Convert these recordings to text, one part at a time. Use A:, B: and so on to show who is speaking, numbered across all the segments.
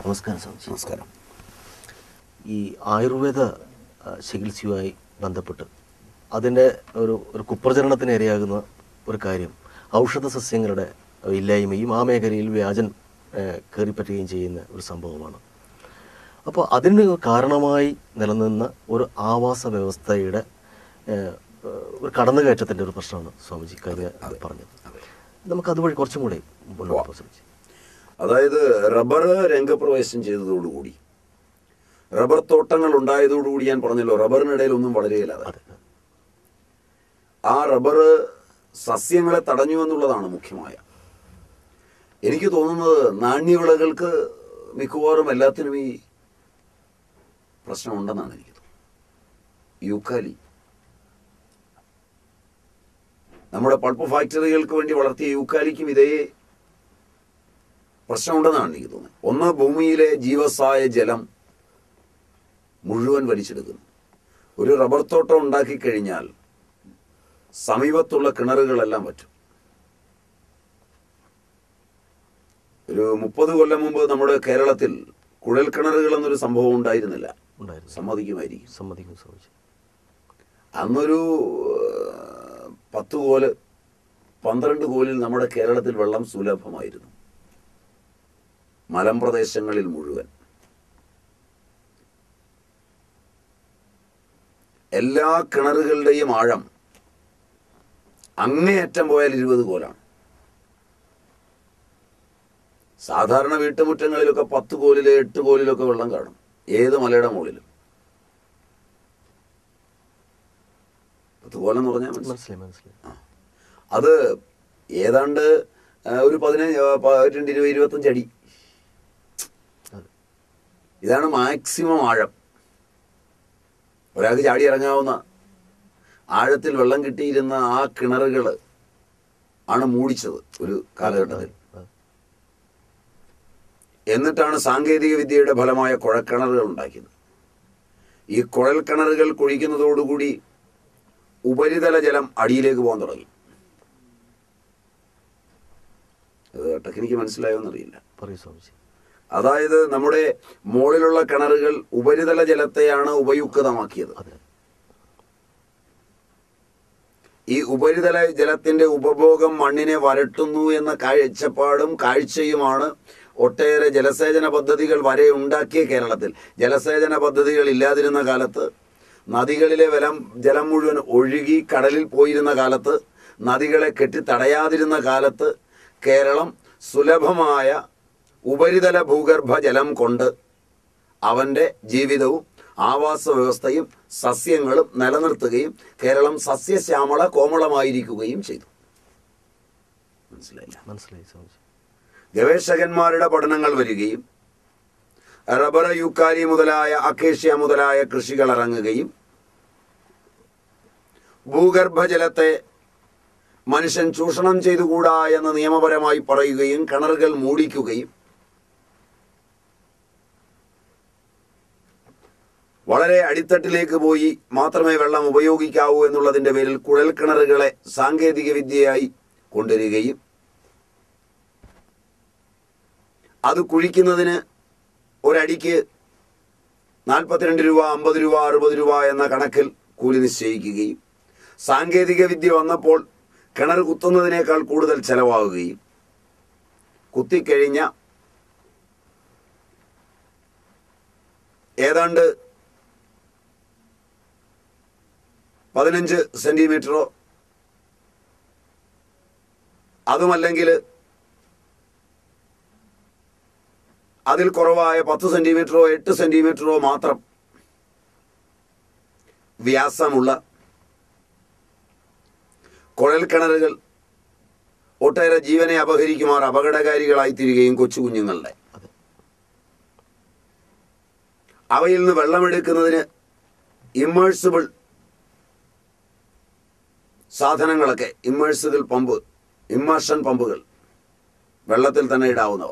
A: നമസ്കാരം സ്വാമിജി
B: നമസ്കാരം
A: ഈ ആയുർവേദ ആ, ചികിത്സയുമായി ബന്ധപ്പെട്ട് അതിൻ്റെ ഒരു ഒരു കുപ്രചരണത്തിന് ഇരയാകുന്ന ഒരു കാര്യം ഔഷധ സസ്യങ്ങളുടെ ഇല്ലായ്മയും ആ മേഖലയിൽ വ്യാജൻ കയറിപ്പറ്റുകയും ചെയ്യുന്ന ഒരു സംഭവമാണ് അപ്പോൾ അതിന് കാരണമായി നിലനിന്ന ഒരു ആവാസ വ്യവസ്ഥയുടെ ഏ, ഒരു കടന്നുകയറ്റത്തിൻ്റെ ഒരു പ്രശ്നമാണ് സ്വാമിജി കഴിഞ്ഞ പറഞ്ഞത് നമുക്ക് അതുവഴി കുറച്ചും കൂടി മുന്നോട്ട് പോകാം സ്വാമിജി
B: അതായത് റബ്ബർ രംഗപ്രവേശം ചെയ്തതോടുകൂടി റബ്ബർ തോട്ടങ്ങൾ ഉണ്ടായതോടുകൂടി ഞാൻ പറഞ്ഞല്ലോ റബ്ബറിനിടയിൽ ഒന്നും വളരുകയില്ല
A: അതെ
B: ആ റബ്ബർ സസ്യങ്ങളെ തടഞ്ഞു എന്നുള്ളതാണ് മുഖ്യമായ എനിക്ക് തോന്നുന്നത് നാണ്യവിളകൾക്ക് മിക്കവാറും എല്ലാത്തിനും ഈ പ്രശ്നമുണ്ടെന്നാണ് എനിക്ക് തോന്നുന്നത് യൂക്കാലി നമ്മുടെ പൾപ്പ് ഫാക്ടറികൾക്ക് വേണ്ടി വളർത്തിയ യൂക്കാലിക്കും ഇതേ പ്രശ്നമുണ്ടെന്നാണ് എനിക്ക് തോന്നുന്നത് ഒന്ന് ഭൂമിയിലെ ജീവസായ ജലം മുഴുവൻ വലിച്ചെടുക്കുന്നു ഒരു റബ്ബർ തോട്ടം ഉണ്ടാക്കി കഴിഞ്ഞാൽ സമീപത്തുള്ള കിണറുകളെല്ലാം പറ്റും ഒരു മുപ്പത് കൊല്ലം മുമ്പ് നമ്മുടെ കേരളത്തിൽ കുഴൽ കിണറുകൾ എന്നൊരു സംഭവം ഉണ്ടായിരുന്നില്ല
A: ഉണ്ടായിരുന്നു
B: സമ്മതിക്കുമായിരിക്കും
A: സമ്മതിക്കും സ്വാമിജി
B: അന്നൊരു ഏഹ്, പത്ത് കോല് പന്ത്രണ്ട് കോലിൽ നമ്മുടെ കേരളത്തിൽ വെള്ളം സുലഭമായിരുന്നു മലമ്പ്രദേശങ്ങളിൽ മുഴുവൻ എല്ലാ കിണറുകളുടെയും ആഴം അങ്ങേയറ്റം പോയാൽ ഇരുപത് കോലാണ് സാധാരണ വീട്ടുമുറ്റങ്ങളിലൊക്കെ പത്ത് കോലില് എട്ട് കോലിലൊക്കെ വെള്ളം കാണും ഏത് മലയുടെ മുകളിലും പത്ത് കോലെന്ന് പറഞ്ഞാൽ മനസ്സിലായി
A: മനസ്സിലായി മനസ്സിലായി
B: അത് ഏതാണ്ട് ആ, ഒരു പതിനഞ്ച് ആ, പ- രണ്ട് ഇരുപത് ഇരുപത്തഞ്ച് അടി
A: അതെ
B: ഇതാണ് മാക്സിമം ആഴം ഒരാൾക്ക് ചാടി ഇറങ്ങാവുന്ന ആഴത്തിൽ വെള്ളം കിട്ടിയിരുന്ന ആ കിണറുകൾ ആണ് മൂടിച്ചത് ഒരു കാലഘട്ടത്തിൽ
A: അതെ.
B: എന്നിട്ടാണ് സാങ്കേതിക വിദ്യയുടെ ഫലമായ കുഴൽക്കിണറുകൾ ഉണ്ടാക്കിയത് ഈ കുഴൽ കിണറുകൾ കുഴിക്കുന്നതോടുകൂടി ഉപരിതല ജലം അടിയിലേക്ക് പോകാൻ തുടങ്ങി അത് ടെക്നിക്ക് മനസ്സിലായോ എന്നറിയില്ല
A: പറയൂ സ്വാമിജി
B: അതായത് നമ്മുടെ മുകളിലുള്ള കിണറുകൾ ഉപരിതല ജലത്തെയാണ് ഉപയുക്തമാക്കിയത്
A: അതെ
B: ഈ ഉപരിതല ജലത്തിന്റെ ഉപഭോഗം മണ്ണിനെ വരട്ടുന്നു എന്ന കാഴ്ചപ്പാടും കാഴ്ചയുമാണ് ഒട്ടേറെ ജലസേചന പദ്ധതികൾ വരെ ഉണ്ടാക്കിയ കേരളത്തിൽ ജലസേചന പദ്ധതികൾ ഇല്ലാതിരുന്ന കാലത്ത് നദികളിലെ വെലം ജലം മുഴുവൻ ഒഴുകി കടലിൽ പോയിരുന്ന കാലത്ത് നദികളെ കെട്ടി തടയാതിരുന്ന കാലത്ത് കേരളം സുലഭമായ ഉപരിതല ഭൂഗർഭ ജലം കൊണ്ട് അവന്റെ ജീവിതവും ആവാസ വ്യവസ്ഥയും സസ്യങ്ങളും നിലനിർത്തുകയും കേരളം സസ്യശ്യാമള കോമളമായിരിക്കുകയും ചെയ്തു മനസ്സിലായില്ല
A: മനസ്സിലായി സ്വാമിജി
B: ഗവേഷകന്മാരുടെ പഠനങ്ങൾ വരികയും റബ്ബർ യൂക്കാലി മുതലായ അക്കേഷ്യ മുതലായ കൃഷികൾ ഇറങ്ങുകയും ഭൂഗർഭജലത്തെ മനുഷ്യൻ ചൂഷണം ചെയ്തുകൂടാ എന്ന് നിയമപരമായി പറയുകയും കിണറുകൾ മൂടിക്കുകയും വളരെ അടിത്തട്ടിലേക്ക് പോയി മാത്രമേ വെള്ളം ഉപയോഗിക്കാവൂ എന്നുള്ളതിന്റെ പേരിൽ കുഴൽ കിണറുകളെ സാങ്കേതിക വിദ്യയായി കൊണ്ടുവരികയും അത് കുഴിക്കുന്നതിന് ഒരടിക്ക് നാൽപ്പത്തിരണ്ട് രൂപ അമ്പത് രൂപ അറുപത് രൂപ എന്ന കണക്കിൽ കൂലി നിശ്ചയിക്കുകയും സാങ്കേതിക വിദ്യ വന്നപ്പോൾ കിണർ കുത്തുന്നതിനേക്കാൾ കൂടുതൽ ചെലവാകുകയും കുത്തിക്കഴിഞ്ഞ ഏതാണ്ട് പതിനഞ്ച് സെന്റിമീറ്ററോ അതുമല്ലെങ്കിൽ അതിൽ കുറവായ പത്ത് സെന്റിമീറ്ററോ എട്ട് സെന്റിമീറ്ററോ മാത്രം വ്യാസമുള്ള കുഴൽ കിണറുകൾ ഒട്ടേറെ ജീവനെ അപഹരിക്കുമാർ അപകടകാരികളായി തീരുകയും കൊച്ചു കുഞ്ഞുങ്ങളുടെ
A: അതെ
B: അവയിൽ നിന്ന് വെള്ളമെടുക്കുന്നതിന് ഇമ്മേഴ്സിബിൾ സാധനങ്ങളൊക്കെ ഇമ്മേഴ്സിബിൾ പമ്പ് ഇമ്മർഷൻ പമ്പുകൾ വെള്ളത്തിൽ തന്നെ ഇടാവുന്നവ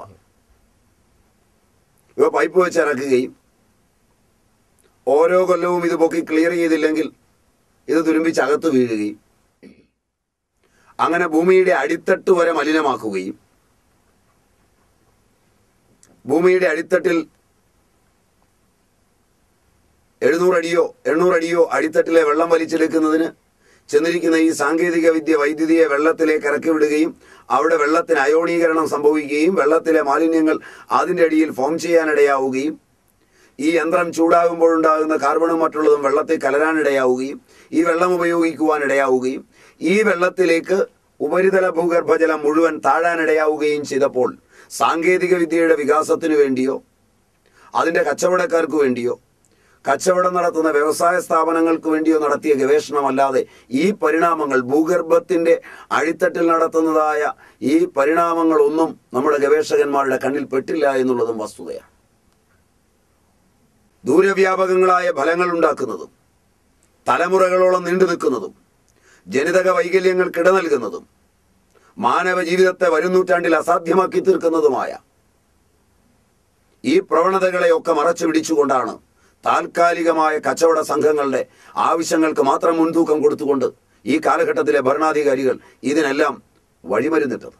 B: ഇവ പൈപ്പ് വെച്ച് ഇറക്കുകയും ഓരോ കൊല്ലവും ഇത് പൊക്കി ക്ലിയർ ചെയ്തില്ലെങ്കിൽ ഇത് തുരുമ്പിച്ച് അകത്ത് വീഴുകയും അങ്ങനെ ഭൂമിയുടെ അടിത്തട്ട് വരെ മലിനമാക്കുകയും ഭൂമിയുടെ അടിത്തട്ടിൽ എഴുന്നൂറടിയോ എണ്ണൂറടിയോ അടിത്തട്ടിലെ വെള്ളം വലിച്ചെടുക്കുന്നതിന് ചെന്നിരിക്കുന്ന ഈ സാങ്കേതിക വിദ്യ വൈദ്യുതിയെ വെള്ളത്തിലേക്ക് ഇറക്കി വിടുകയും അവിടെ വെള്ളത്തിന് അയോണീകരണം സംഭവിക്കുകയും വെള്ളത്തിലെ മാലിന്യങ്ങൾ അതിൻ്റെ അടിയിൽ ഫോം ചെയ്യാനിടയാവുകയും ഈ യന്ത്രം ചൂടാകുമ്പോഴുണ്ടാകുന്ന കാർബണും മറ്റുള്ളതും വെള്ളത്തിൽ കലരാനിടയാവുകയും ഈ വെള്ളം ഉപയോഗിക്കുവാനിടയാവുകയും ഈ വെള്ളത്തിലേക്ക് ഉപരിതല ഭൂഗർഭജലം മുഴുവൻ താഴാനിടയാവുകയും ചെയ്തപ്പോൾ സാങ്കേതിക വിദ്യയുടെ വികാസത്തിനു വേണ്ടിയോ അതിൻ്റെ കച്ചവടക്കാർക്ക് വേണ്ടിയോ കച്ചവടം നടത്തുന്ന വ്യവസായ സ്ഥാപനങ്ങൾക്ക് വേണ്ടിയോ നടത്തിയ ഗവേഷണമല്ലാതെ ഈ പരിണാമങ്ങൾ ഭൂഗർഭത്തിന്റെ അടിത്തട്ടിൽ നടത്തുന്നതായ ഈ പരിണാമങ്ങളൊന്നും നമ്മുടെ ഗവേഷകന്മാരുടെ കണ്ണിൽ പെട്ടില്ല എന്നുള്ളതും വസ്തുതയാണ് ദൂരവ്യാപകങ്ങളായ ഫലങ്ങൾ ഉണ്ടാക്കുന്നതും തലമുറകളോളം നീണ്ടു നിൽക്കുന്നതും ജനിതക വൈകല്യങ്ങൾക്ക് ഇട നൽകുന്നതും മാനവ ജീവിതത്തെ വരും നൂറ്റാണ്ടിൽ അസാധ്യമാക്കി തീർക്കുന്നതുമായ ഈ പ്രവണതകളെയൊക്കെ മറച്ചു പിടിച്ചുകൊണ്ടാണ് താൽക്കാലികമായ കച്ചവട സംഘങ്ങളുടെ ആവശ്യങ്ങൾക്ക് മാത്രം മുൻതൂക്കം കൊടുത്തുകൊണ്ട് ഈ കാലഘട്ടത്തിലെ ഭരണാധികാരികൾ ഇതിനെല്ലാം വഴിമരുന്നിട്ടത്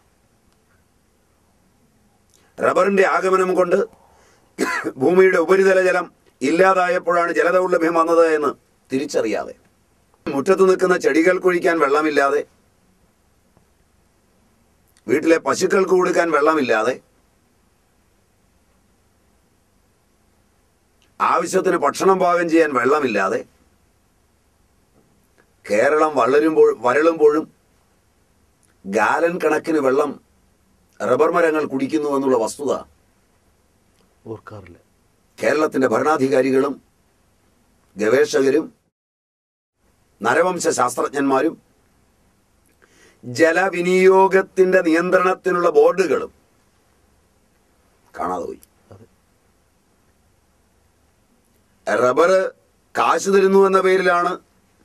B: റബ്ബറിന്റെ ആഗമനം കൊണ്ട് ഭൂമിയുടെ ഉപരിതല ജലം ഇല്ലാതായപ്പോഴാണ് ജലദൗർലഭ്യം വന്നത് എന്ന് തിരിച്ചറിയാതെ മുറ്റത്ത് നിൽക്കുന്ന ചെടികൾ കുഴിക്കാൻ വെള്ളമില്ലാതെ വീട്ടിലെ പശുക്കൾക്ക് കൊടുക്കാൻ വെള്ളമില്ലാതെ ആവശ്യത്തിന് ഭക്ഷണം പാകം ചെയ്യാൻ വെള്ളമില്ലാതെ കേരളം വളരുമ്പോൾ വരളുമ്പോഴും ഗാലൻ കണക്കിന് വെള്ളം റബ്ബർ മരങ്ങൾ കുടിക്കുന്നു എന്നുള്ള വസ്തുത
A: ഓർക്കാറില്ല
B: കേരളത്തിന്റെ ഭരണാധികാരികളും ഗവേഷകരും നരവംശ ശാസ്ത്രജ്ഞന്മാരും ജലവിനിയോഗത്തിന്റെ നിയന്ത്രണത്തിനുള്ള ബോർഡുകളും കാണാതെ പോയി
A: അതെ
B: റബ്ബർ കാശ് തരുന്നു എന്ന പേരിലാണ്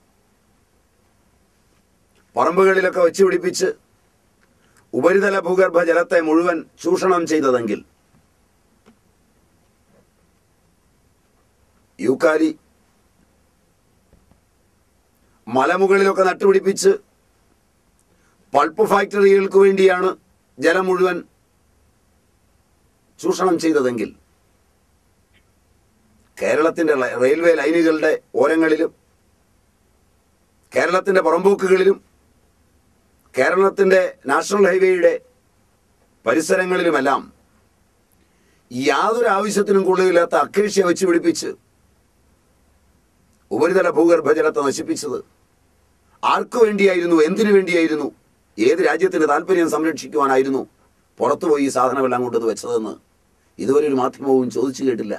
B: പറമ്പുകളിലൊക്കെ വെച്ച് പിടിപ്പിച്ച് ഉപരിതല ഭൂഗർഭ ജലത്തെ മുഴുവൻ ചൂഷണം ചെയ്തതെങ്കിൽ യൂക്കാലി മലമുകളിലൊക്കെ നട്ടുപിടിപ്പിച്ച് പൾപ്പ് ഫാക്ടറികൾക്ക് വേണ്ടിയാണ് ജലം മുഴുവൻ ചൂഷണം ചെയ്തതെങ്കിൽ കേരളത്തിന്റെ ല- റെയിൽവേ ലൈനുകളുടെ ഓരങ്ങളിലും കേരളത്തിന്റെ പുറമ്പോക്കുകളിലും കേരളത്തിന്റെ നാഷണൽ ഹൈവേയുടെ പരിസരങ്ങളിലുമെല്ലാം യാതൊരു ആവശ്യത്തിനും കൊള്ളുകയില്ലാത്ത അക്കേഷ്യ വെച്ച് പിടിപ്പിച്ച് ഉപരിതല ഭൂഗർഭജലത്തെ നശിപ്പിച്ചത് ആർക്കു വേണ്ടിയായിരുന്നു എന്തിനു വേണ്ടിയായിരുന്നു ഏത് രാജ്യത്തിന്റെ താല്പര്യം സംരക്ഷിക്കുവാനായിരുന്നു പുറത്തുപോയി ഈ സാധനമെല്ലാം കൊണ്ടുവന്ന് വെച്ചതെന്ന് ഇതുവരെ ഒരു മാധ്യമവും ചോദിച്ചു കേട്ടില്ല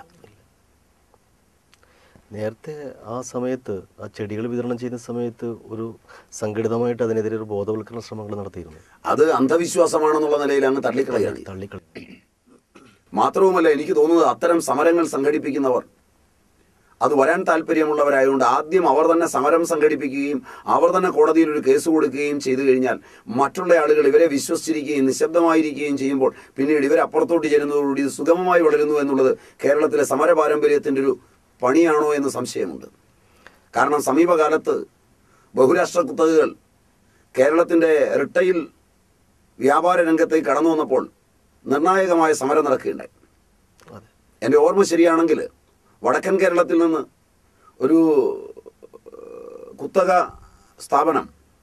A: നേരത്തെ ആ സമയത്ത് ആ ചെടികൾ വിതരണം ചെയ്യുന്ന സമയത്ത് ഒരു സംഘടിതമായിട്ട് അതിനെതിരെ ഒരു ബോധവൽക്കരണ ശ്രമങ്ങൾ നടത്തിയിരുന്നു
B: അത് അന്ധവിശ്വാസമാണെന്നുള്ള നിലയിൽ അങ്ങ് തള്ളിക്കളയാണ്
A: തള്ളിക്കളി
B: മാത്രവുമല്ല എനിക്ക് തോന്നുന്നത് അത്തരം സമരങ്ങൾ സംഘടിപ്പിക്കുന്നവർ അത് വരാൻ താല്പര്യമുള്ളവരായതുകൊണ്ട് ആദ്യം അവർ തന്നെ സമരം സംഘടിപ്പിക്കുകയും അവർ തന്നെ കോടതിയിൽ ഒരു കേസ് കൊടുക്കുകയും ചെയ്തു കഴിഞ്ഞാൽ മറ്റുള്ള ആളുകൾ ഇവരെ വിശ്വസിച്ചിരിക്കുകയും നിശബ്ദമായിരിക്കുകയും ചെയ്യുമ്പോൾ പിന്നീട് ഇവർ അപ്പുറത്തോട്ട് ചെല്ലുന്നതോടുകൂടി ഇത് സുഗമമായി വളരുന്നു എന്നുള്ളത് കേരളത്തിലെ സമര പാരമ്പര്യത്തിൻ്റെ ഒരു പണിയാണോ എന്ന് സംശയമുണ്ട് കാരണം സമീപകാലത്ത് ബഹുരാഷ്ട്ര കുത്തകകൾ കേരളത്തിൻ്റെ റിട്ടയിൽ വ്യാപാര രംഗത്തേക്ക് കടന്നു വന്നപ്പോൾ നിർണായകമായ സമരം നടക്കുകയുണ്ടായി
A: അതെ
B: എൻ്റെ ഓർമ്മ ശരിയാണെങ്കിൽ വടക്കൻ കേരളത്തിൽ നിന്ന് ഒരു ഏഹ്, കുത്തക സ്ഥാപനം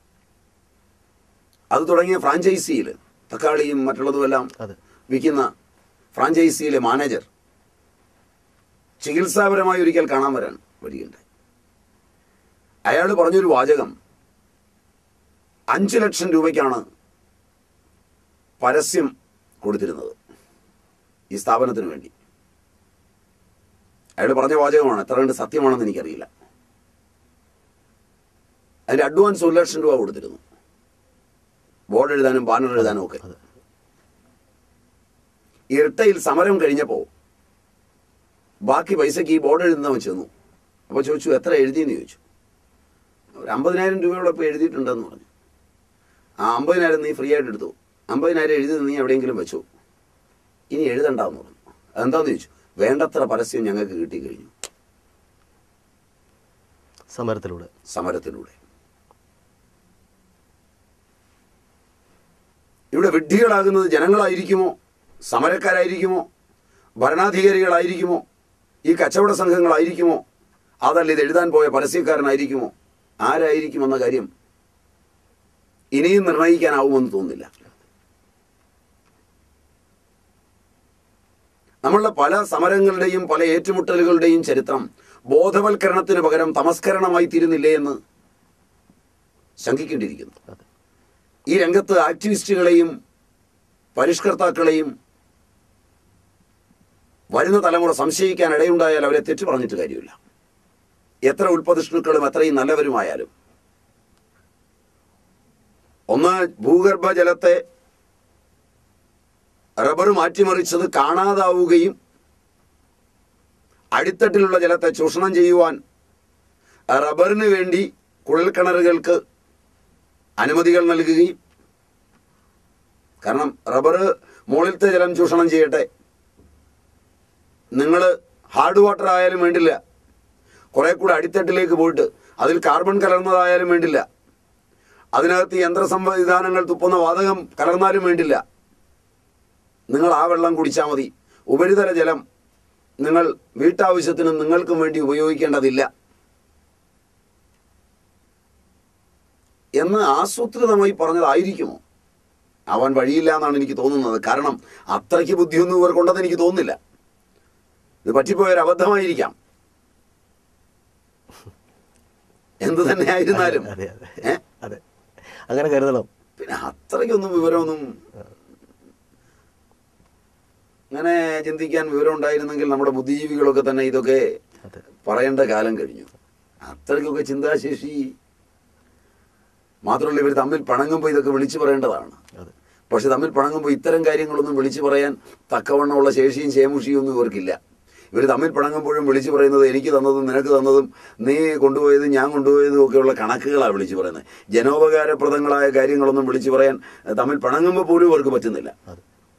B: അത് തുടങ്ങിയ ഫ്രാഞ്ചൈസിയിൽ തക്കാളിയും മറ്റുള്ളതുമെല്ലാം
A: അതെ
B: വിൽക്കുന്ന ഫ്രാഞ്ചൈസിയിലെ മാനേജർ ചികിത്സാപരമായി ഒരിക്കൽ കാണാൻ വരാൻ വരികയുണ്ടായി അയാൾ പറഞ്ഞൊരു വാചകം അഞ്ച് ലക്ഷം രൂപയ്ക്കാണ് പരസ്യം കൊടുത്തിരുന്നത് ഈ സ്ഥാപനത്തിന് വേണ്ടി അയാൾ പറഞ്ഞ വാചകമാണ് എത്ര കണ്ട് സത്യമാണെന്ന് എനിക്കറിയില്ല അതിന്റെ അഡ്വാൻസ് ഒരു ലക്ഷം രൂപ കൊടുത്തിരുന്നു ബോർഡ് എഴുതാനും ബാനർ എഴുതാനും ഒക്കെ
A: അതെ
B: ഇരട്ടയിൽ സമരം കഴിഞ്ഞപ്പോൾ ബാക്കി പൈസക്ക് ഈ ബോർഡ് എഴുതുന്നവൻ ചെന്നു അപ്പോൾ ചോദിച്ചു എത്ര എഴുതിയെന്ന് ചോദിച്ചു ഒരു അമ്പതിനായിരം രൂപയോടൊപ്പം എഴുതിയിട്ടുണ്ടെന്ന് പറഞ്ഞു ആ അമ്പതിനായിരം നീ ഫ്രീ ആയിട്ട് എടുത്തു അമ്പതിനായിരം എഴുതി നീ എവിടെയെങ്കിലും വെച്ചു ഇനി എഴുതണ്ടെന്ന് പറഞ്ഞു അതെന്താന്ന് ചോദിച്ചു വേണ്ടത്ര പരസ്യം ഞങ്ങൾക്ക് കിട്ടിക്കഴിഞ്ഞു
A: സമരത്തിലൂടെ
B: സമരത്തിലൂടെ ഇവിടെ വിഡ്ഢികളാകുന്നത് ജനങ്ങളായിരിക്കുമോ സമരക്കാരായിരിക്കുമോ ഭരണാധികാരികളായിരിക്കുമോ ഈ കച്ചവട സംഘങ്ങളായിരിക്കുമോ അതല്ല ഇത് എഴുതാൻ പോയ പരസ്യക്കാരനായിരിക്കുമോ ആരായിരിക്കുമെന്ന കാര്യം ഇനിയും നിർണയിക്കാനാവുമെന്ന് തോന്നുന്നില്ല നമ്മളുടെ പല സമരങ്ങളുടെയും പല ഏറ്റുമുട്ടലുകളുടെയും ചരിത്രം ബോധവൽക്കരണത്തിന് പകരം തമസ്കരണമായി തീരുന്നില്ലേ എന്ന് ശങ്കിക്കേണ്ടിയിരിക്കുന്നു
A: അതെ
B: ഈ രംഗത്ത് ആക്ടിവിസ്റ്റുകളെയും പരിഷ്കർത്താക്കളെയും വരുന്ന തലമുറ സംശയിക്കാൻ ഇടയുണ്ടായാൽ അവരെ തെറ്റു പറഞ്ഞിട്ട് കാര്യമില്ല എത്ര ഉൽപ്പതിഷ്ണുക്കളും എത്രയും നല്ലവരുമായാലും ഒന്ന് ഭൂഗർഭ ജലത്തെ റബ്ബർ മാറ്റിമറിച്ചത് കാണാതാവുകയും അടിത്തട്ടിലുള്ള ജലത്തെ ചൂഷണം ചെയ്യുവാൻ റബ്ബറിന് വേണ്ടി കുഴൽക്കിണറുകൾക്ക് അനുമതികൾ നൽകുകയും കാരണം റബ്ബർ മുകളിലത്തെ ജലം ചൂഷണം ചെയ്യട്ടെ നിങ്ങൾ ഹാർഡ് വാട്ടർ ആയാലും വേണ്ടില്ല കുറെ കൂടെ അടിത്തട്ടിലേക്ക് പോയിട്ട് അതിൽ കാർബൺ കലർന്നതായാലും വേണ്ടില്ല അതിനകത്ത് യന്ത്ര സംവിധാനങ്ങൾ തുപ്പുന്ന വാതകം കലർന്നാലും വേണ്ടില്ല നിങ്ങൾ ആ വെള്ളം കുടിച്ചാൽ മതി ഉപരിതല ജലം നിങ്ങൾ വീട്ടാവശ്യത്തിന് നിങ്ങൾക്കും വേണ്ടി ഉപയോഗിക്കേണ്ടതില്ല എന്ന് ആസൂത്രിതമായി പറഞ്ഞതായിരിക്കുമോ അവൻ വഴിയില്ല എന്നാണ് എനിക്ക് തോന്നുന്നത് കാരണം അത്രയ്ക്ക് ബുദ്ധിയൊന്നും ഇവർക്കുണ്ടെന്ന് എനിക്ക് തോന്നുന്നില്ല ഇത് പറ്റിപ്പോയൊരു അബദ്ധമായിരിക്കാം എന്ത് തന്നെ ആയിരുന്നാലും
A: അതെ അതെ
B: ഏ?
A: അതെ അങ്ങനെ കരുതണം
B: പിന്നെ അത്രയ്ക്കൊന്നും വിവരമൊന്നും അങ്ങനെ ചിന്തിക്കാൻ വിവരം ഉണ്ടായിരുന്നെങ്കിൽ നമ്മുടെ ബുദ്ധിജീവികളൊക്കെ തന്നെ ഇതൊക്കെ
A: അതെ
B: പറയേണ്ട കാലം കഴിഞ്ഞു അത്രയ്ക്കൊക്കെ ചിന്താശേഷി മാത്രമല്ല ഇവർ തമ്മിൽ പണങ്ങുമ്പോൾ ഇതൊക്കെ വിളിച്ചു പറയേണ്ടതാണ്
A: അതെ
B: പക്ഷെ തമ്മിൽ പണങ്ങുമ്പോൾ ഇത്തരം കാര്യങ്ങളൊന്നും വിളിച്ചു പറയാൻ തക്കവണ്ണമുള്ള ശേഷിയും ശേമുഷിയും ഒന്നും ഇവർക്കില്ല ഇവർ തമ്മിൽ പണങ്ങുമ്പോഴും വിളിച്ചു പറയുന്നത് എനിക്ക് തന്നതും നിനക്ക് തന്നതും നീ കൊണ്ടുപോയതും ഞാൻ കൊണ്ടുപോയതും ഒക്കെയുള്ള കണക്കുകളാണ് വിളിച്ചു പറയുന്നത് ജനോപകാരപ്രദങ്ങളായ കാര്യങ്ങളൊന്നും വിളിച്ചു പറയാൻ തമ്മിൽ പണങ്ങുമ്പോൾ പോലും ഇവർക്ക് പറ്റുന്നില്ല
A: അതെ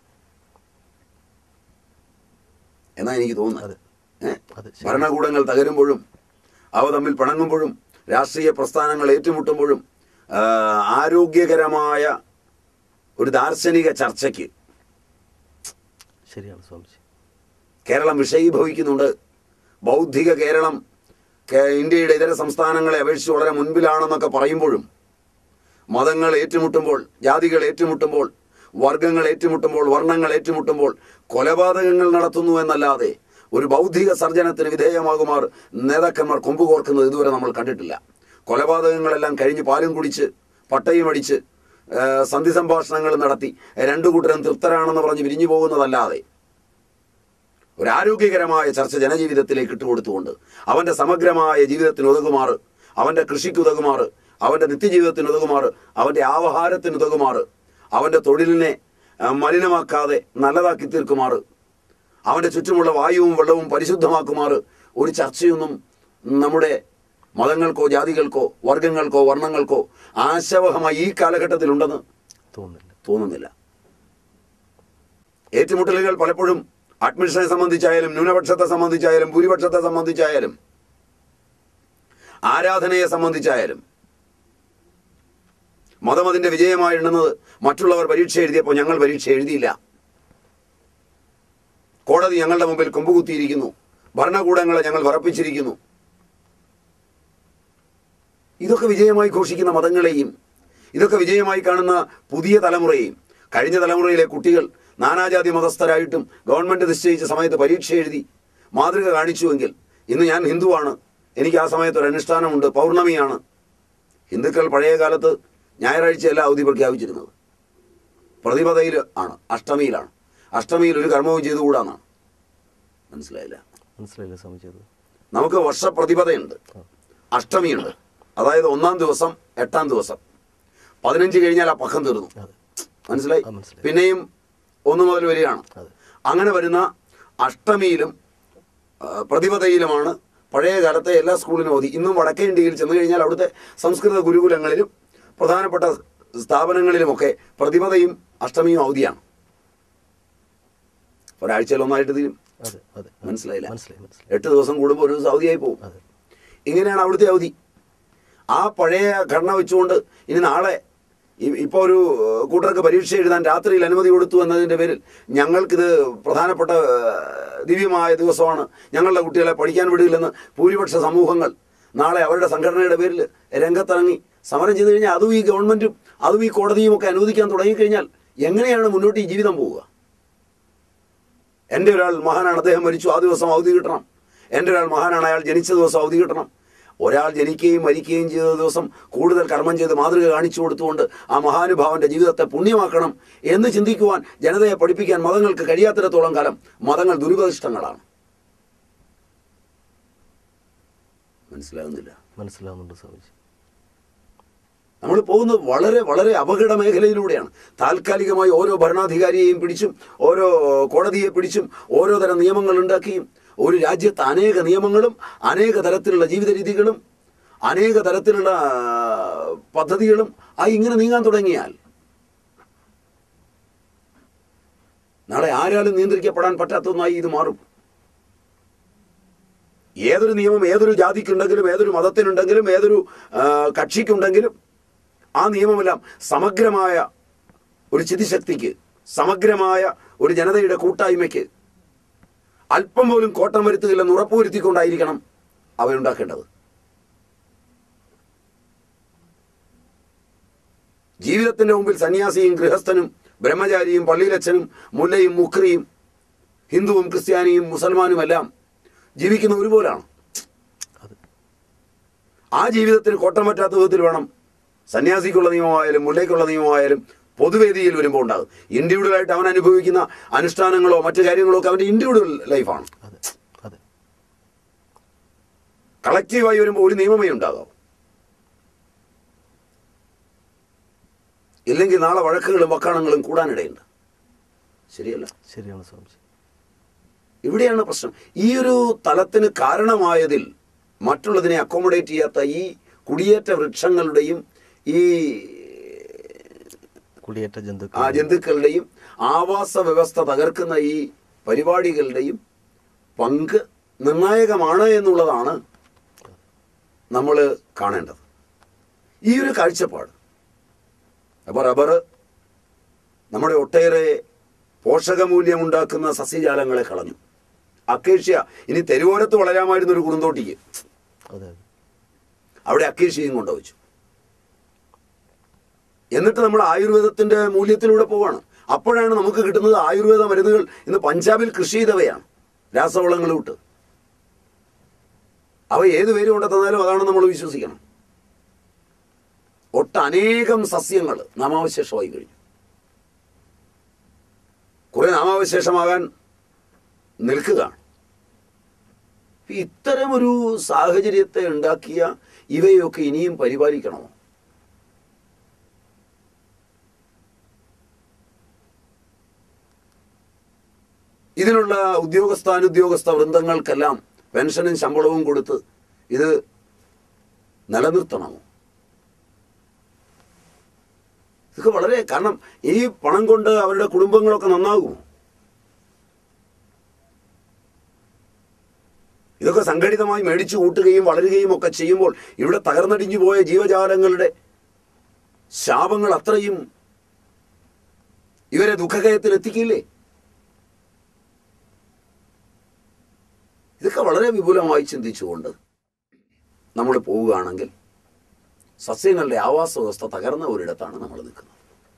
B: എന്നാ എനിക്ക് തോന്നുന്നത്
A: അതെ
B: ഏ?
A: അതെ ശരി.
B: ഭരണകൂടങ്ങൾ തകരുമ്പോഴും അവ തമ്മിൽ പിണങ്ങുമ്പോഴും രാഷ്ട്രീയ പ്രസ്ഥാനങ്ങൾ ഏറ്റുമുട്ടുമ്പോഴും ആ, ആരോഗ്യകരമായ ഒരു ദാർശനിക ചർച്ചയ്ക്ക്
A: ശരിയാണ് സ്വാമിജി
B: കേരളം വിഷയീഭവിക്കുന്നുണ്ട് ബൗദ്ധിക കേരളം കേ- ഇന്ത്യയുടെ ഇതര സംസ്ഥാനങ്ങളെ അപേക്ഷിച്ച് വളരെ മുൻപിലാണെന്നൊക്കെ പറയുമ്പോഴും മതങ്ങൾ ഏറ്റുമുട്ടുമ്പോൾ ജാതികൾ ഏറ്റുമുട്ടുമ്പോൾ വർഗങ്ങൾ ഏറ്റുമുട്ടുമ്പോൾ വർണ്ണങ്ങൾ ഏറ്റുമുട്ടുമ്പോൾ കൊലപാതകങ്ങൾ നടത്തുന്നു എന്നല്ലാതെ ഒരു ബൗദ്ധിക സർജനത്തിന് വിധേയമാകുമാർ നേതാക്കന്മാർ കൊമ്പുകോർക്കുന്നത് ഇതുവരെ നമ്മൾ കണ്ടിട്ടില്ല കൊലപാതകങ്ങളെല്ലാം കഴിഞ്ഞ് പാലും കുടിച്ച് പട്ടയും അടിച്ച് ആ, സന്ധി സംഭാഷണങ്ങൾ നടത്തി രണ്ടു കൂട്ടരും തൃപ്തരാണെന്ന് പറഞ്ഞ് വിരിഞ്ഞു പോകുന്നതല്ലാതെ ഒരു ആരോഗ്യകരമായ ചർച്ച ജനജീവിതത്തിലേക്ക് ഇട്ടുകൊടുത്തുകൊണ്ട് അവന്റെ സമഗ്രമായ ജീവിതത്തിന് ഉതകുമാറ് അവന്റെ കൃഷിക്ക് ഉതകുമാറ് അവന്റെ നിത്യജീവിതത്തിന് ഉതകുമാറ് അവന്റെ ആഹാരത്തിന് ഉതകുമാറ് അവന്റെ തൊഴിലിനെ ആ, മലിനമാക്കാതെ നല്ലതാക്കി തീർക്കുമാറ് അവന്റെ ചുറ്റുമുള്ള വായുവും വെള്ളവും പരിശുദ്ധമാക്കുമാറ് ഒരു ചർച്ചയൊന്നും നമ്മുടെ മതങ്ങൾക്കോ ജാതികൾക്കോ വർഗങ്ങൾക്കോ വർണ്ണങ്ങൾക്കോ ആശവഹമായി ഈ കാലഘട്ടത്തിലുണ്ടെന്ന്
A: തോന്നുന്നില്ല
B: തോന്നുന്നില്ല ഏറ്റുമുട്ടലുകൾ പലപ്പോഴും അഡ്മിഷനെ സംബന്ധിച്ചായാലും ന്യൂനപക്ഷത്തെ സംബന്ധിച്ചായാലും ഭൂരിപക്ഷത്തെ സംബന്ധിച്ചായാലും ആരാധനയെ സംബന്ധിച്ചായാലും മതം അതിന്റെ വിജയമായി എണ്ണുന്നത് മറ്റുള്ളവർ പരീക്ഷ എഴുതിയപ്പോൾ ഞങ്ങൾ പരീക്ഷ എഴുതിയില്ല കോടതി ഞങ്ങളുടെ മുമ്പിൽ കൊമ്പുകുത്തിയിരിക്കുന്നു ഭരണകൂടങ്ങളെ ഞങ്ങൾ വിറപ്പിച്ചിരിക്കുന്നു ഇതൊക്കെ വിജയമായി ഘോഷിക്കുന്ന മതങ്ങളെയും ഇതൊക്കെ വിജയമായി കാണുന്ന പുതിയ തലമുറയെയും കഴിഞ്ഞ തലമുറയിലെ കുട്ടികൾ നാനാജാതി മതസ്ഥരായിട്ടും ഗവൺമെന്റ് നിശ്ചയിച്ച സമയത്ത് പരീക്ഷ എഴുതി മാതൃക കാണിച്ചുവെങ്കിൽ ഇന്ന് ഞാൻ ഹിന്ദുവാണ് എനിക്ക് ആ സമയത്ത് ഒരു അനുഷ്ഠാനമുണ്ട് പൗർണമിയാണ് ഹിന്ദുക്കൾ പഴയ കാലത്ത് ഞായറാഴ്ചയല്ല അവധി പ്രഖ്യാപിച്ചിരുന്നത് പ്രതിപദയിൽ ആണ് അഷ്ടമിയിലാണ് അഷ്ടമിയിൽ ഒരു കർമ്മവും ചെയ്തുകൂടാന്നാണ് മനസ്സിലായില്ല
A: മനസ്സിലായില്ലേ സ്വാമിജി അത്
B: നമുക്ക് വർഷപ്രതിപദയുണ്ട് അഷ്ടമിയുണ്ട് അതായത് ഒന്നാം ദിവസം എട്ടാം ദിവസം പതിനഞ്ച് കഴിഞ്ഞാൽ ആ പക്കം തീർന്നു
A: അതെ
B: മനസ്സിലായി
A: ആ, മനസ്സിലായി.
B: പിന്നെയും ഒന്ന് മുതൽ വരികയാണ്
A: അതെ
B: അങ്ങനെ വരുന്ന അഷ്ടമിയിലും ആ, പ്രതിപദയിലുമാണ് പഴയ കാലത്തെ എല്ലാ സ്കൂളിനും അവധി ഇന്നും വടക്കേ ഇന്ത്യയിൽ ചെന്ന് കഴിഞ്ഞാൽ അവിടുത്തെ സംസ്കൃത ഗുരുകുലങ്ങളിലും പ്രധാനപ്പെട്ട സ്ഥാപനങ്ങളിലുമൊക്കെ പ്രതിപദയും അഷ്ടമിയും അവധിയാണ് ഒരാഴ്ചയിൽ ഒന്നായിട്ട് തീരും
A: അതെ അതെ
B: മനസ്സിലായില്ല
A: മനസ്സിലായി മനസ്സിലായി
B: എട്ട് ദിവസം കൂടുമ്പോൾ ഒരു ദിവസം അവധിയായി പോകും
A: അതെ
B: ഇങ്ങനെയാണ് അവിടുത്തെ അവധി ആ പഴയ ഘടന വെച്ചുകൊണ്ട് ഇനി നാളെ ഈ- ഇപ്പൊ ഒരു ഏഹ്, കൂട്ടർക്ക് പരീക്ഷ എഴുതാൻ രാത്രിയിൽ അനുമതി കൊടുത്തു എന്നതിന്റെ പേരിൽ ഞങ്ങൾക്കിത് പ്രധാനപ്പെട്ട ഏഹ്, ദിവ്യമായ ദിവസമാണ് ഞങ്ങളുടെ കുട്ടികളെ പഠിക്കാൻ വിടില്ലെന്ന് ഭൂരിപക്ഷ സമൂഹങ്ങൾ നാളെ അവരുടെ സംഘടനയുടെ പേരിൽ രംഗത്തിറങ്ങി സമരം ചെയ്തു കഴിഞ്ഞാൽ അതും ഈ ഗവൺമെന്റും അതും ഈ കോടതിയും ഒക്കെ അനുവദിക്കാൻ തുടങ്ങിക്കഴിഞ്ഞാൽ എങ്ങനെയാണ് മുന്നോട്ട് ഈ ജീവിതം പോവുക എൻ്റെ ഒരാൾ മഹാനാണ് അദ്ദേഹം മരിച്ചു ആ ദിവസം അവധി കിട്ടണം എൻ്റെ ഒരാൾ മഹാനാണ് അയാൾ ജനിച്ച ദിവസം അവധി കിട്ടണം ഒരാൾ ജനിക്കുകയും മരിക്കുകയും ചെയ്ത ദിവസം കൂടുതൽ കർമ്മം ചെയ്ത് മാതൃക കാണിച്ചു കൊടുത്തുകൊണ്ട് ആ മഹാനുഭാവന്റെ ജീവിതത്തെ പുണ്യമാക്കണം എന്ന് ചിന്തിക്കുവാൻ ജനതയെ പഠിപ്പിക്കാൻ മതങ്ങൾക്ക് കഴിയാത്തിടത്തോളം കാലം മതങ്ങൾ ദുരുപദിഷ്ടങ്ങളാണ് മനസ്സിലാകുന്നില്ല
A: മനസ്സിലാവുന്നുണ്ട് സ്വാമിജി
B: നമ്മൾ പോകുന്നത് വളരെ വളരെ അപകട മേഖലയിലൂടെയാണ് താൽക്കാലികമായി ഓരോ ഭരണാധികാരിയെയും പിടിച്ചും ഓരോ കോടതിയെ പിടിച്ചും ഓരോ തരം നിയമങ്ങൾ ഉണ്ടാക്കിയും ഒരു രാജ്യത്ത് അനേക നിയമങ്ങളും അനേക തരത്തിലുള്ള ജീവിത രീതികളും അനേക തരത്തിലുള്ള ആ, പദ്ധതികളും ആ ഇങ്ങനെ നീങ്ങാൻ തുടങ്ങിയാൽ നാളെ ആരാലും നിയന്ത്രിക്കപ്പെടാൻ പറ്റാത്ത ഒന്നായി ഇത് മാറും ഏതൊരു നിയമം ഏതൊരു ജാതിക്കുണ്ടെങ്കിലും ഏതൊരു മതത്തിനുണ്ടെങ്കിലും ഏതൊരു ആ, കക്ഷിക്കുണ്ടെങ്കിലും ആ നിയമമെല്ലാം സമഗ്രമായ ഒരു ചിതിശക്തിക്ക് സമഗ്രമായ ഒരു ജനതയുടെ കൂട്ടായ്മയ്ക്ക് അല്പം പോലും കോട്ടം വരുത്തുകയില്ലെന്ന് ഉറപ്പുവരുത്തിക്കൊണ്ടായിരിക്കണം അവയുണ്ടാക്കേണ്ടത് ജീവിതത്തിന്റെ മുമ്പിൽ സന്യാസിയും ഗൃഹസ്ഥനും ബ്രഹ്മചാരിയും പള്ളിയിലച്ഛനും മുല്ലയും മുക്രിയും ഹിന്ദുവും ക്രിസ്ത്യാനിയും മുസൽമാനും എല്ലാം ജീവിക്കുന്ന ഒരുപോലാണ്
A: അതെ
B: ആ ജീവിതത്തിന് കോട്ടം പറ്റാത്ത വിധത്തിൽ വേണം സന്യാസിക്കുള്ള നിയമമായാലും മുല്ലയ്ക്കുള്ള നിയമമായാലും പൊതുവേദിയിൽ വരുമ്പോൾ ഉണ്ടാകും ഇൻഡിവിജ്വലായിട്ട് അവൻ അനുഭവിക്കുന്ന അനുഷ്ഠാനങ്ങളോ മറ്റു കാര്യങ്ങളോ ഒക്കെ അവന്റെ ഇൻഡിവിജ്വൽ ലൈഫാണ്
A: അതെ അതെ
B: കളക്റ്റീവായി വരുമ്പോൾ ഒരു നിയമമേ ഉണ്ടാകാവൂ ഇല്ലെങ്കിൽ നാളെ വഴക്കുകളും വക്കാണങ്ങളും കൂടാനിടയുണ്ട് ശരിയല്ല
A: ശരിയാണ് സ്വാമിജി
B: ഇവിടെയാണ് പ്രശ്നം ഈ ഒരു തലത്തിന് കാരണമായതിൽ മറ്റുള്ളതിനെ അക്കോമഡേറ്റ് ചെയ്യാത്ത ഈ കുടിയേറ്റ വൃക്ഷങ്ങളുടെയും ഈ
A: കുടിയേറ്റ
B: ആ
A: ജന്തുക്കൾ
B: ജന്തുക്കളുടെയും ആവാസ വ്യവസ്ഥ തകർക്കുന്ന ഈ പരിപാടികളുടെയും പങ്ക് നിർണായകമാണ് എന്നുള്ളതാണ് നമ്മൾ കാണേണ്ടത് ഈ ഒരു കാഴ്ചപ്പാട് അപ്പോൾ റബ്ബർ നമ്മുടെ ഒട്ടേറെ പോഷകമൂല്യം ഉണ്ടാക്കുന്ന സസ്യജാലങ്ങളെ കളഞ്ഞു അക്കേഷ്യ ഇനി തെരുവോരത്ത് വളരാമായിരുന്ന ഒരു കുറുന്തോട്ടിക്ക്
A: അതെ അതെ
B: അവിടെ അക്കേഷ്യയും കൊണ്ടുവച്ചു എന്നിട്ട് നമ്മൾ ആയുർവേദത്തിന്റെ മൂല്യത്തിലൂടെ പോവാണ് അപ്പോഴാണ് നമുക്ക് കിട്ടുന്നത് ആയുർവേദ മരുന്നുകൾ ഇന്ന് പഞ്ചാബിൽ കൃഷി ചെയ്തവയാണ് രാസവളങ്ങൾ വിട്ട് അവ ഏത് പേര് കൊണ്ട് തന്നാലും അതാണ് നമ്മൾ വിശ്വസിക്കണം ഒട്ടനേകം സസ്യങ്ങൾ നാമാവശേഷമായി കഴിഞ്ഞു കുറെ നാമാവശേഷമാകാൻ നിൽക്കുകയാണ് ഇത്തരം ഒരു സാഹചര്യത്തെ ഉണ്ടാക്കിയ ഇവയൊക്കെ ഇനിയും പരിപാലിക്കണമോ ഇതിനുള്ള ഉദ്യോഗസ്ഥ അനുദ്യോഗസ്ഥ വൃന്ദങ്ങൾക്കെല്ലാം പെൻഷനും ശമ്പളവും കൊടുത്ത് ഇത് നിലനിർത്തണമോ ഇതൊക്കെ വളരെ കാരണം ഈ പണം കൊണ്ട് അവരുടെ കുടുംബങ്ങളൊക്കെ നന്നാകുമോ ഇതൊക്കെ സംഘടിതമായി മേടിച്ചു കൂട്ടുകയും വളരുകയും ഒക്കെ ചെയ്യുമ്പോൾ ഇവിടെ തകർന്നടിഞ്ഞു പോയ ജീവജാലങ്ങളുടെ ശാപങ്ങൾ അത്രയും ഇവരെ ദുഃഖകയത്തിൽ എത്തിക്കില്ലേ ഇതൊക്കെ വളരെ വിപുലമായി ചിന്തിച്ചുകൊണ്ട് നമ്മൾ പോവുകയാണെങ്കിൽ സസ്യങ്ങളുടെ ആവാസ വ്യവസ്ഥ തകർന്ന ഒരിടത്താണ് നമ്മൾ നിൽക്കുന്നത്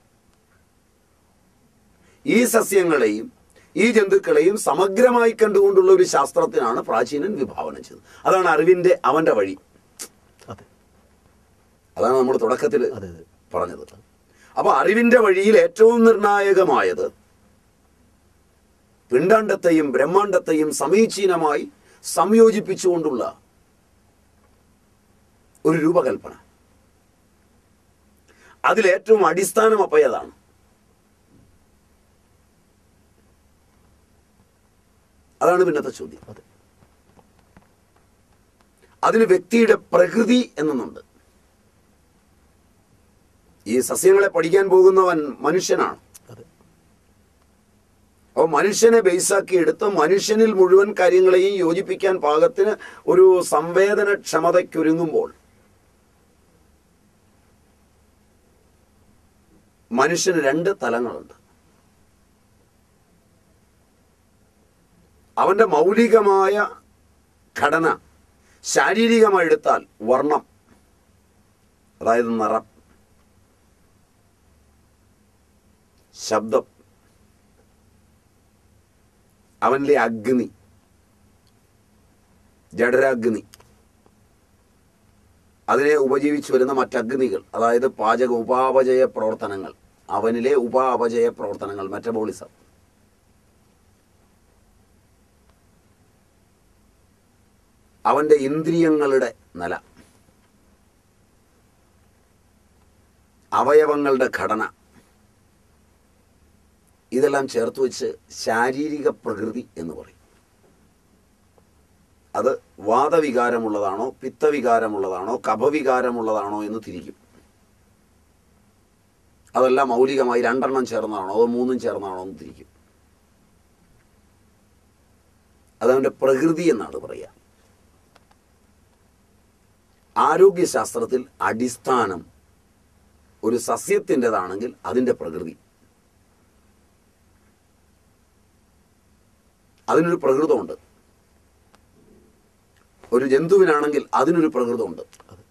B: ഈ സസ്യങ്ങളെയും ഈ ജന്തുക്കളെയും സമഗ്രമായി കണ്ടുകൊണ്ടുള്ള ഒരു ശാസ്ത്രത്തിനാണ് പ്രാചീനൻ വിഭാവനം ചെയ്തത് അതാണ് അറിവിന്റെ അവന്റെ വഴി
A: അതെ
B: അതാണ് നമ്മൾ തുടക്കത്തിൽ
A: അതെ അതെ
B: പറഞ്ഞത് അപ്പൊ അറിവിന്റെ വഴിയിൽ ഏറ്റവും നിർണായകമായത് പിണ്ടാണ്ടത്തെയും ബ്രഹ്മാണ്ടത്തെയും സമീചീനമായി സംയോജിപ്പിച്ചുകൊണ്ടുള്ള ഒരു രൂപകൽപ്പന അതിലേറ്റവും അടിസ്ഥാനം അപ്പയതാണ് അതാണ് പിന്നത്തെ ചോദ്യം
A: അതെ
B: അതിന് വ്യക്തിയുടെ പ്രകൃതി എന്നുണ്ട് ഈ സസ്യങ്ങളെ പഠിക്കാൻ പോകുന്നവൻ മനുഷ്യനാണ്
A: അതെ
B: അപ്പോൾ മനുഷ്യനെ ബേസാക്കി എടുത്ത് മനുഷ്യനിൽ മുഴുവൻ കാര്യങ്ങളെയും യോജിപ്പിക്കാൻ പാകത്തിന് ഒരു സംവേദനക്ഷമതയ്ക്കൊരുങ്ങുമ്പോൾ മനുഷ്യന് രണ്ട് തലങ്ങളുണ്ട് അവന്റെ മൗലികമായ ഘടന ശാരീരികമായി എടുത്താൽ വർണ്ണം അതായത് നിറം ശബ്ദം അവനിലെ അഗ്നി ജഡരാഗ്നി അതിനെ ഉപജീവിച്ചു വരുന്ന മറ്റഗ്നികൾ അതായത് പാചക ഉപാപചയ പ്രവർത്തനങ്ങൾ അവനിലെ ഉപാപചയ പ്രവർത്തനങ്ങൾ മെറ്റബോളിസം അവന്റെ ഇന്ദ്രിയങ്ങളുടെ നില അവയവങ്ങളുടെ ഘടന ഇതെല്ലാം ചേർത്ത് വെച്ച് ശാരീരിക പ്രകൃതി എന്ന് പറയും അത് വാദവികാരമുള്ളതാണോ പിത്തവികാരമുള്ളതാണോ കഫവികാരമുള്ളതാണോ എന്ന് തിരിക്കും അതെല്ലാം മൗലികമായി രണ്ടെണ്ണം ചേർന്നതാണോ അതോ മൂന്നും ചേർന്നതാണോ എന്ന് തിരിക്കും അതവൻ്റെ പ്രകൃതി എന്നാണ് പറയുക ആരോഗ്യശാസ്ത്രത്തിൽ അടിസ്ഥാനം ഒരു സസ്യത്തിൻ്റെതാണെങ്കിൽ അതിൻ്റെ പ്രകൃതി അതിനൊരു പ്രകൃതമുണ്ട് ഒരു ജന്തുവിനാണെങ്കിൽ അതിനൊരു പ്രകൃതമുണ്ട്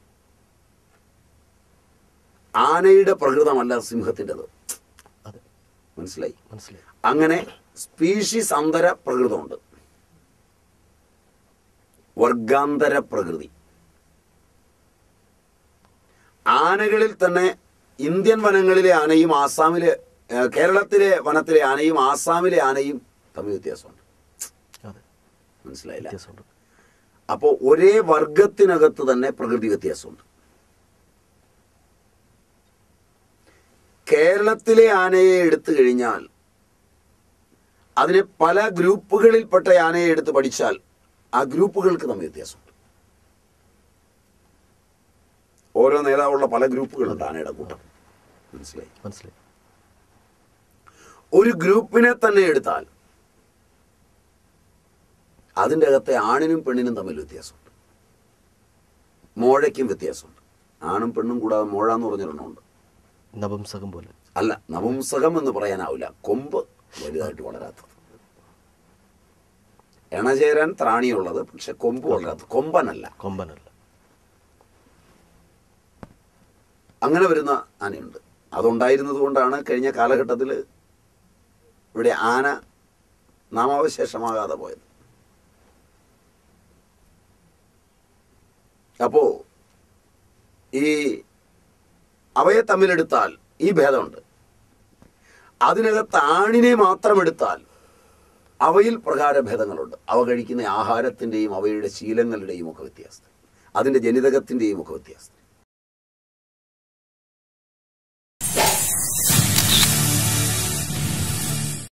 B: ആനയുടെ പ്രകൃതമല്ല സിംഹത്തിൻ്റെത്
A: അതെ
B: മനസ്സിലായി
A: മനസ്സിലായി
B: അങ്ങനെ സ്പീഷീസ് അന്തര പ്രകൃതമുണ്ട് വർഗാന്തര പ്രകൃതി ആനകളിൽ തന്നെ ഇന്ത്യൻ വനങ്ങളിലെ ആനയും ആസാമിലെ ഏഹ്, കേരളത്തിലെ വനത്തിലെ ആനയും ആസാമിലെ ആനയും തമ്മിൽ വ്യത്യാസമുണ്ട്
A: അതെ
B: മനസ്സിലായില്ല
A: വ്യത്യാസമുണ്ട്
B: അപ്പോൾ ഒരേ വർഗത്തിനകത്ത് തന്നെ പ്രകൃതി വ്യത്യാസമുണ്ട് കേരളത്തിലെ ആനയെ എടുത്തു കഴിഞ്ഞാൽ അതിനെ പല ഗ്രൂപ്പുകളിൽപ്പെട്ട ആനയെ എടുത്ത് പഠിച്ചാൽ ആ ഗ്രൂപ്പുകൾക്ക് തമ്മിൽ വ്യത്യാസമുണ്ട് ഓരോ നേതാവുള്ള പല ഗ്രൂപ്പുകളുണ്ട് ആനയുടെ കൂട്ടം മനസ്സിലായി
A: മനസ്സിലായി
B: ഒരു ഗ്രൂപ്പിനെ തന്നെ എടുത്താൽ അതിൻ്റെ അകത്തെ ആണിനും പെണ്ണിനും തമ്മിൽ വ്യത്യാസമുണ്ട് മോഴയ്ക്കും വ്യത്യാസമുണ്ട് ആണും പെണ്ണും കൂടാതെ മോഴ എന്ന് പറഞ്ഞൊരെണ്ണമുണ്ട്
A: നപംസകം പോലെ
B: അല്ല നപുംസകം എന്ന് പറയാനാവില്ല കൊമ്പ് വലുതായിട്ട് വളരാത്തത് എണചേരാൻ ത്രാണിയുള്ളത് പക്ഷെ കൊമ്പ് വളരാത്തത് കൊമ്പനല്ല
A: കൊമ്പനല്ല
B: അങ്ങനെ വരുന്ന ആനയുണ്ട് അതുണ്ടായിരുന്നത് കൊണ്ടാണ് കഴിഞ്ഞ കാലഘട്ടത്തിൽ ഇവിടെ ആന നാമാവശേഷമാകാതെ പോയത് അപ്പോ ഈ അവയെ തമ്മിലെടുത്താൽ ഈ ഭേദമുണ്ട് അതിനകത്ത് ആണിനെ മാത്രം എടുത്താൽ അവയിൽ പ്രകാരഭേദങ്ങളുണ്ട് അവ കഴിക്കുന്ന ആഹാരത്തിൻ്റെയും അവയുടെ ശീലങ്ങളുടെയും ഒക്കെ വ്യത്യാസം അതിൻ്റെ ജനിതകത്തിൻ്റെയും ഒക്കെ വ്യത്യാസം